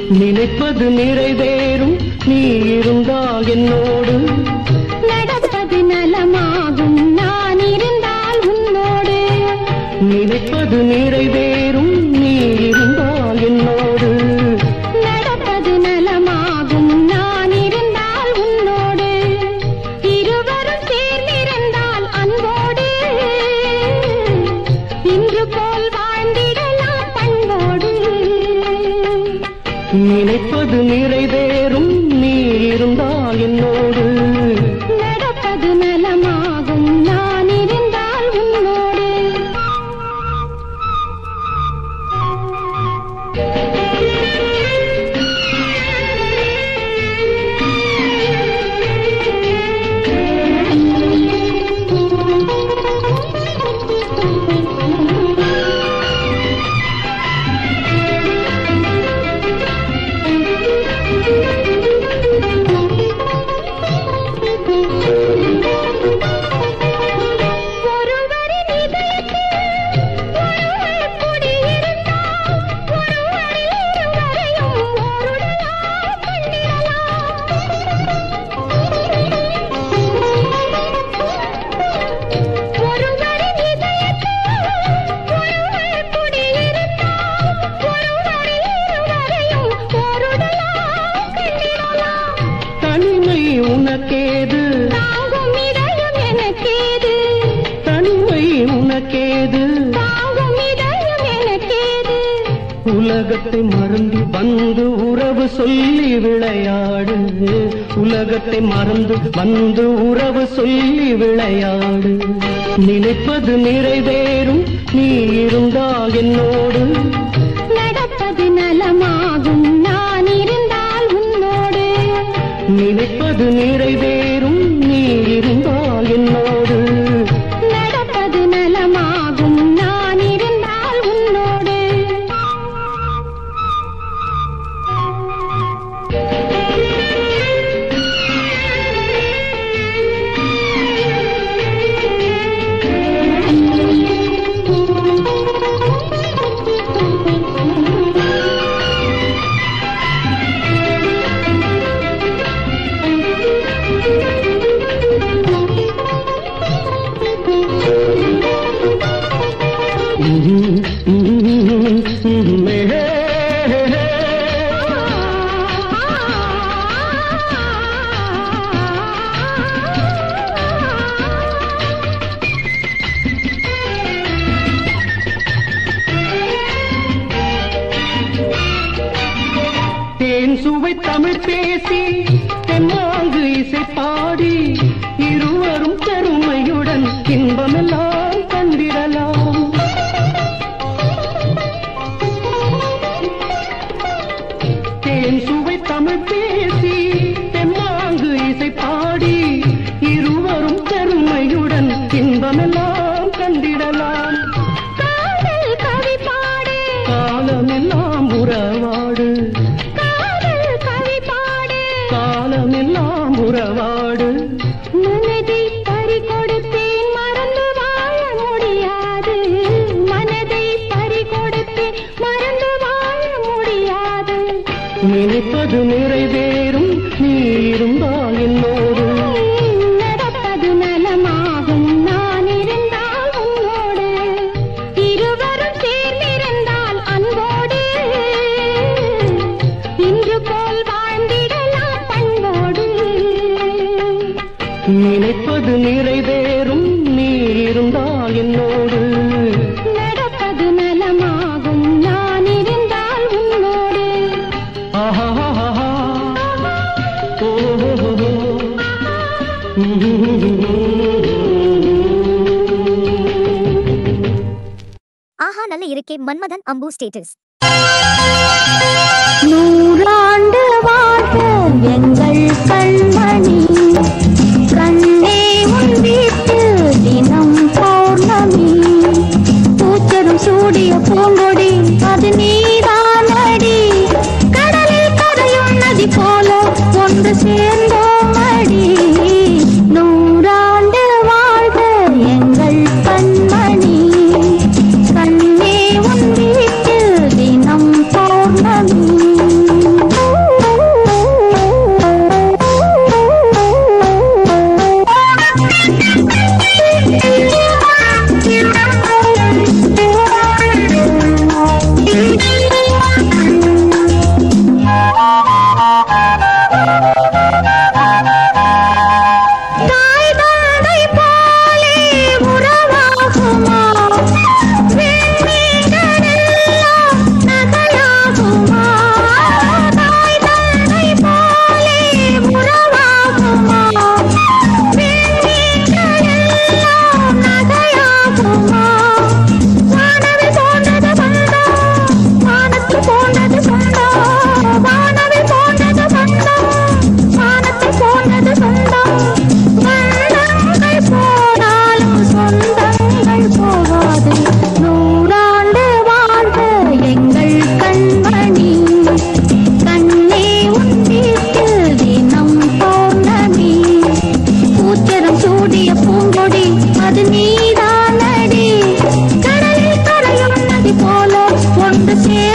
நினைப்பது நிறைவேறும் நீ இருந்தால் என்னோடு நடப்பது நலமாகும் நான் இருந்தால் உன்னோடு நினைப்பது நிறைவேறும் நீ இருந்தால் என்னோடு நடப்பது நலமாகும் நான் இருந்தால் உன்னோடு இருவரும் சேர்ந்திருந்தால் அன்போடு இன்று போல் வாழ்ந்திடலாம் பண்போடு நினைப்பது நிறைவேறும் நீ இருந்தால் என்னோடு நடப்பது நலமாகும் நான் இருந்தால் உன்னோடு ஒருவரின் இதயத்தில் ஒருவர் குடியிருந்தால் ஒருவரில் இருவரையும் ஓருடலாம் பண்ணிடலாம் ஒருவரின் இதயத்தில் ஒருவர் குடியிருந்தால் ஒருவரில் இருவரையும் ஓருடலாம் கண்டிடலாம் தனிமை உனக்கேது தாங்கும் இதயம் எனக்கேது தனிமை உனக்கேது தாங்கும் இதயம் எனக்கேது உலகத்தை மறந்து வந்து உறவு சொல்லி விளையாடு உலகத்தை மறந்து வந்து உறவு சொல்லி விளையாடு நினைப்பது நிறைவேறும் நீ இருந்தால் என்னோடு நடப்பது நலமாகும் நான் இருந்தால் உன்னோடு நினைப்பது நிறைவேறும் நீ இருந்தால் என்னோடு நடப்பது நலமாகும் நான் இருந்தால் உன்னோடு தேன் சுவை தமிழ் பேசி தென்னாங்கு இசை பாடி இருவரும் பெருமையுடன் இன்பமெல்லாம் கண்டிடலாம் தேன் சுவை தமிழ் பேசி தென்னாங்கு இசை பாடி இருவரும் பெருமையுடன் இன்பமெல்லாம் கண்டிடலாம் காதல் கவி பாடு காலமெல்லாம் உறவாடு காதல் கவி பாடு காலமெல்லாம் உறவாடு மனதை பறி கொடுத்தேன் மறந்து வாழ முடியாது மனதை பறி கொடுத்தேன் மறந்து வாழ முடியாது நினைப்பது நிறைவேறும் நீ இருந்தால் என்னோடு நடப்பது நலமாகும் நான் இருந்தால் உன்னோடு இருவரும் சேர்ந்திருந்தால் அன்போடு இன்று போல் வாழ்ந்திடலாம் பண்போடு நினைப்பது நிறைவேறும் நீ இருந்தால் என்னோடு நடப்பது நலமாகும் நான் இருந்தால் உன்னோடு ஆஹாஹாஹா. ஓஹோஹோஹோ. ஆஹா நல்ல இருக்கே மன்மதன் அம்பு ஸ்டேட்டஸ் நூறாண்டு வாழ்க எங்கள் கண்மணி கண்ணே உன் வீட்டில் தினம் பௌர்ணமி பூச்சரும் சூடிய பூங்கொடி அது நீதானடி கடலில் கரையும் நதி போல ஒன்று சேர்ந்தோம் அடி நூறாண்டு வாழ்க எங்கள் கண்மணி கண்ணே உன் வீட்டில் தினம் பௌர்ணமி வந்து சேர